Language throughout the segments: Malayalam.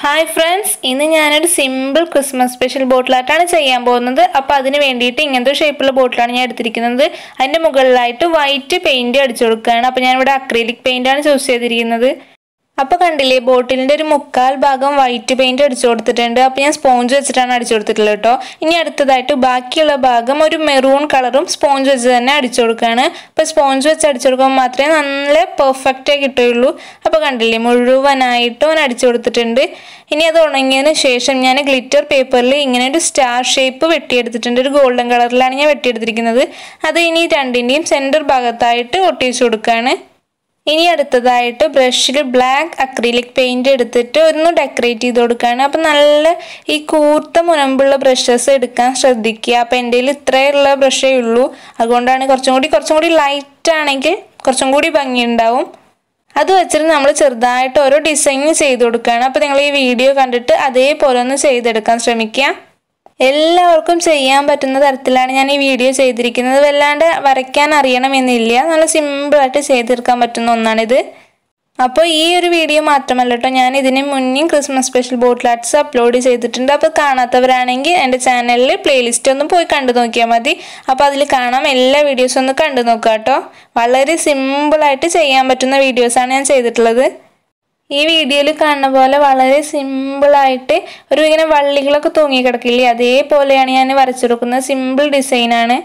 ഹായ് ഫ്രണ്ട്സ് ഇന്ന് ഞാനൊരു സിമ്പിൾ ക്രിസ്മസ് സ്പെഷ്യൽ ബോട്ടിലായിട്ടാണ് ചെയ്യാൻ പോകുന്നത് അപ്പോൾ അതിന് വേണ്ടിയിട്ട് ഇങ്ങനത്തെ ഷേപ്പുള്ള ബോട്ടിലാണ് ഞാൻ എടുത്തിരിക്കുന്നത് അതിൻ്റെ മുകളിലായിട്ട് വൈറ്റ് പെയിൻറ് അടിച്ചു കൊടുക്കുകയാണ് അപ്പോൾ ഞാനിവിടെ അക്രീലിക് പെയിൻ്റാണ് ചൂസ് ചെയ്തിരിക്കുന്നത് അപ്പോൾ കണ്ടില്ലേ ബോട്ടിലിൻ്റെ ഒരു മുക്കാൽ ഭാഗം വൈറ്റ് പെയിൻറ് അടിച്ചു കൊടുത്തിട്ടുണ്ട് അപ്പോൾ ഞാൻ സ്പോഞ്ച് വെച്ചിട്ടാണ് അടിച്ചു കൊടുത്തിട്ടുള്ളത് കേട്ടോ ഇനി അടുത്തതായിട്ട് ബാക്കിയുള്ള ഭാഗം ഒരു മെറൂൺ കളറും സ്പോഞ്ച് വെച്ച് തന്നെ അടിച്ചു കൊടുക്കുകയാണ് അപ്പോൾ സ്പോഞ്ച് വെച്ച് അടിച്ചു കൊടുക്കുമ്പോൾ മാത്രമേ നല്ല പെർഫെക്റ്റ് ആയി കിട്ടുകയുള്ളൂ അപ്പോൾ കണ്ടില്ലേ മുഴുവനായിട്ടും ഞാൻ അടിച്ചു കൊടുത്തിട്ടുണ്ട് ഇനി അത് ഉണങ്ങിയതിന് ശേഷം ഞാൻ ഗ്ലിറ്റർ പേപ്പറിൽ ഇങ്ങനെ ഒരു സ്റ്റാർ ഷേപ്പ് വെട്ടിയെടുത്തിട്ടുണ്ട് ഒരു ഗോൾഡൻ കളറിലാണ് ഞാൻ വെട്ടിയെടുത്തിരിക്കുന്നത് അത് ഇനി രണ്ടിൻ്റെയും സെൻറ്റർ ഭാഗത്തായിട്ട് ഒട്ടിച്ചു കൊടുക്കുകയാണ് ഇനി അടുത്തതായിട്ട് ബ്രഷിൽ ബ്ലാക്ക് അക്രിലിക് പെയിന്റ് എടുത്തിട്ട് ഒന്ന് ഡെക്കറേറ്റ് ചെയ്ത് കൊടുക്കുകയാണ് അപ്പം നല്ല ഈ കൂർത്ത മുനമ്പുള്ള ബ്രഷസ് എടുക്കാൻ ശ്രദ്ധിക്കുക അപ്പം എൻ്റെ കയ്യിൽ ഇത്രയുള്ള ബ്രഷേ ഉള്ളൂ അതുകൊണ്ടാണ് കുറച്ചും കൂടി കുറച്ചും കൂടി ലൈറ്റ് ആണെങ്കിൽ കുറച്ചും കൂടി ഭംഗിയുണ്ടാവും അത് വെച്ചിട്ട് നമ്മൾ ചെറുതായിട്ട് ഓരോ ഡിസൈൻ ചെയ്ത് കൊടുക്കുകയാണ് അപ്പോൾ നിങ്ങൾ ഈ വീഡിയോ കണ്ടിട്ട് അതേപോലെ ഒന്ന് ചെയ്തെടുക്കാൻ ശ്രമിക്കുക എല്ലാവർക്കും ചെയ്യാൻ പറ്റുന്ന തരത്തിലാണ് ഞാൻ ഈ വീഡിയോ ചെയ്തിരിക്കുന്നത് വല്ലാണ്ട് വരയ്ക്കാൻ അറിയണമെന്നില്ല നല്ല സിമ്പിളായിട്ട് ചെയ്തെടുക്കാൻ പറ്റുന്ന ഒന്നാണിത് അപ്പോൾ ഈ ഒരു വീഡിയോ മാത്രമല്ല കേട്ടോ ഞാൻ ഇതിന് മുന്നേയും Christmas special bottle arts upload ചെയ്തിട്ടുണ്ട് അപ്പോൾ കാണാത്തവരാണെങ്കിൽ എൻ്റെ ചാനലിൽ പ്ലേലിസ്റ്റ് ഒന്ന് പോയി കണ്ടു നോക്കിയാൽ മതി അപ്പോൾ അതിൽ കാണാം എല്ലാ വീഡിയോസും ഒന്ന് കണ്ടു നോക്കുക കേട്ടോ വളരെ സിമ്പിളായിട്ട് ചെയ്യാൻ പറ്റുന്ന വീഡിയോസാണ് ഞാൻ ചെയ്തിട്ടുള്ളത് ഈ വീഡിയോയിൽ കാണുന്ന പോലെ വളരെ സിമ്പിളായിട്ട് ഒരു ഇങ്ങനെ വള്ളികളൊക്കെ തൂങ്ങി കിടക്കില്ലേ അതേപോലെയാണ് ഞാൻ വരച്ചെടുക്കുന്നത് സിമ്പിൾ ഡിസൈനാണ്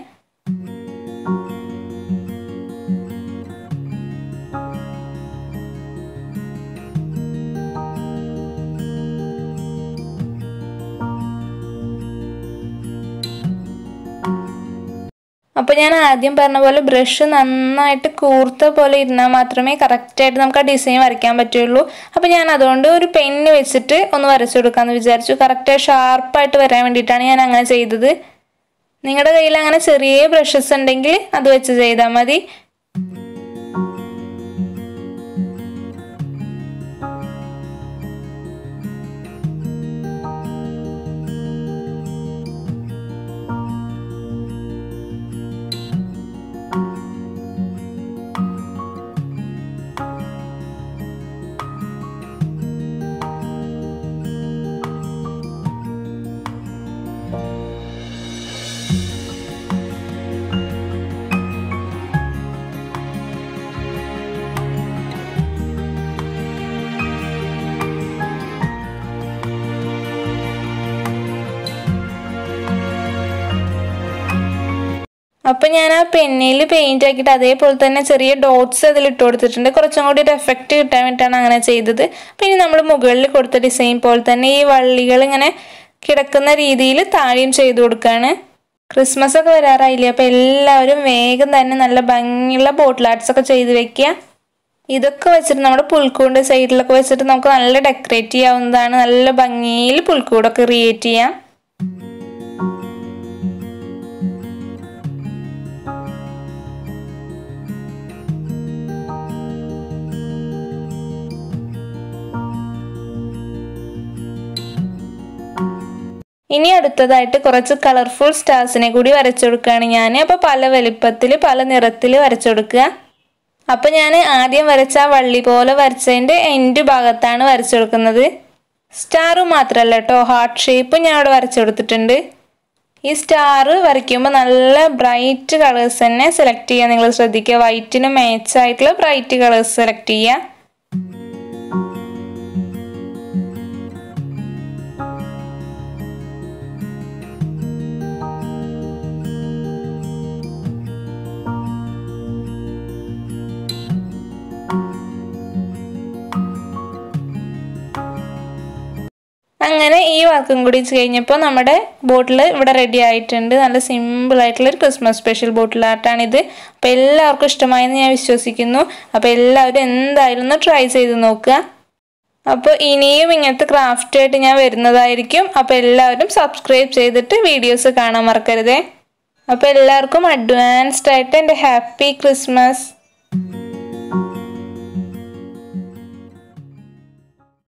അപ്പോൾ ഞാൻ ആദ്യം പറഞ്ഞ പോലെ ബ്രഷ് നന്നായിട്ട് കൂർത്ത പോലെ ഇരുന്നാൽ മാത്രമേ കറക്റ്റായിട്ട് നമുക്ക് ആ ഡിസൈൻ വരയ്ക്കാൻ പറ്റുള്ളൂ അപ്പോൾ ഞാൻ അതുകൊണ്ട് ഒരു പെന്ന് വെച്ചിട്ട് ഒന്ന് വരച്ചു കൊടുക്കാമെന്ന് വിചാരിച്ചു കറക്റ്റ് ഷാർപ്പായിട്ട് വരാൻ വേണ്ടിയിട്ടാണ് ഞാൻ അങ്ങനെ ചെയ്തത് നിങ്ങളുടെ കയ്യിൽ അങ്ങനെ ചെറിയ ബ്രഷസ് ഉണ്ടെങ്കിൽ അത് വെച്ച് ചെയ്താൽ മതി അപ്പം ഞാൻ ആ പെന്നിൽ പെയിന്റ് ആക്കിയിട്ട് അതേപോലെ തന്നെ ചെറിയ ഡോട്ട്സ് അതിൽ ഇട്ട് കൊടുത്തിട്ടുണ്ട് കുറച്ചും കൂടി ഒരു എഫക്റ്റ് കിട്ടാൻ വേണ്ടിയിട്ടാണ് അങ്ങനെ ചെയ്തത് പിന്നെ നമ്മൾ മുകളിൽ കൊടുത്ത ഡിസൈൻ പോലെ തന്നെ ഈ വള്ളികൾ ഇങ്ങനെ കിടക്കുന്ന രീതിയിൽ താഴെയും ചെയ്ത് കൊടുക്കുകയാണ് ക്രിസ്മസ് ഒക്കെ വരാറായില്ലേ അപ്പോൾ എല്ലാവരും വേഗം തന്നെ നല്ല ഭംഗിയുള്ള ബോട്ടിൽ ആർട്സ് ഒക്കെ ചെയ്ത് വെക്കുക ഇതൊക്കെ വെച്ചിട്ട് നമ്മുടെ പുൽക്കൂടിൻ്റെ സൈഡിലൊക്കെ വെച്ചിട്ട് നമുക്ക് നല്ല ഡെക്കറേറ്റ് ചെയ്യാവുന്നതാണ് നല്ല ഭംഗിയിൽ പുൽക്കൂടൊക്കെ ക്രിയേറ്റ് ചെയ്യാം ഇനി അടുത്തതായിട്ട് കുറച്ച് കളർഫുൾ സ്റ്റാർസിനെ കൂടി വരച്ചു കൊടുക്കുകയാണ് ഞാൻ അപ്പോൾ പല വലിപ്പത്തിൽ പല നിറത്തിൽ വരച്ചു കൊടുക്കുക അപ്പോൾ ഞാൻ ആദ്യം വരച്ച ആ വള്ളി പോലെ വരച്ചതിൻ്റെ എൻഡ് ഭാഗത്താണ് വരച്ചു കൊടുക്കുന്നത് സ്റ്റാർ മാത്രമല്ല കേട്ടോ ഹാർട്ട് ഷേപ്പ് ഞാൻ അവിടെ വരച്ചു കൊടുത്തിട്ടുണ്ട് ഈ സ്റ്റാർ വരയ്ക്കുമ്പോൾ നല്ല ബ്രൈറ്റ് കളേഴ്സ് തന്നെ സെലക്ട് ചെയ്യുക നിങ്ങൾ ശ്രദ്ധിക്കുക വൈറ്റിന് മാച്ചായിട്ടുള്ള ബ്രൈറ്റ് കളേഴ്സ് സെലക്ട് ചെയ്യുക അങ്ങനെ ഈ വർക്കും കൂടി കഴിഞ്ഞപ്പോൾ നമ്മുടെ ബോട്ടിൽ ഇവിടെ റെഡി ആയിട്ടുണ്ട് നല്ല സിമ്പിൾ ആയിട്ടുള്ള ഒരു ക്രിസ്മസ് സ്പെഷ്യൽ ബോട്ടിൽ ആർട്ടാണിത് അപ്പോൾ എല്ലാവർക്കും ഇഷ്ടമായെന്ന് ഞാൻ വിശ്വസിക്കുന്നു അപ്പോൾ എല്ലാവരും എന്തായാലും ഒന്ന് ട്രൈ ചെയ്ത് നോക്കുക അപ്പോൾ ഇനിയും ഇങ്ങനത്തെ ക്രാഫ്റ്റ് ആയിട്ട് ഞാൻ വരുന്നതായിരിക്കും അപ്പോൾ എല്ലാവരും സബ്സ്ക്രൈബ് ചെയ്തിട്ട് വീഡിയോസ് കാണാൻ മറക്കരുതേ അപ്പോൾ എല്ലാവർക്കും അഡ്വാൻസ്ഡ് ആയിട്ട് എൻ്റെ ഹാപ്പി ക്രിസ്മസ്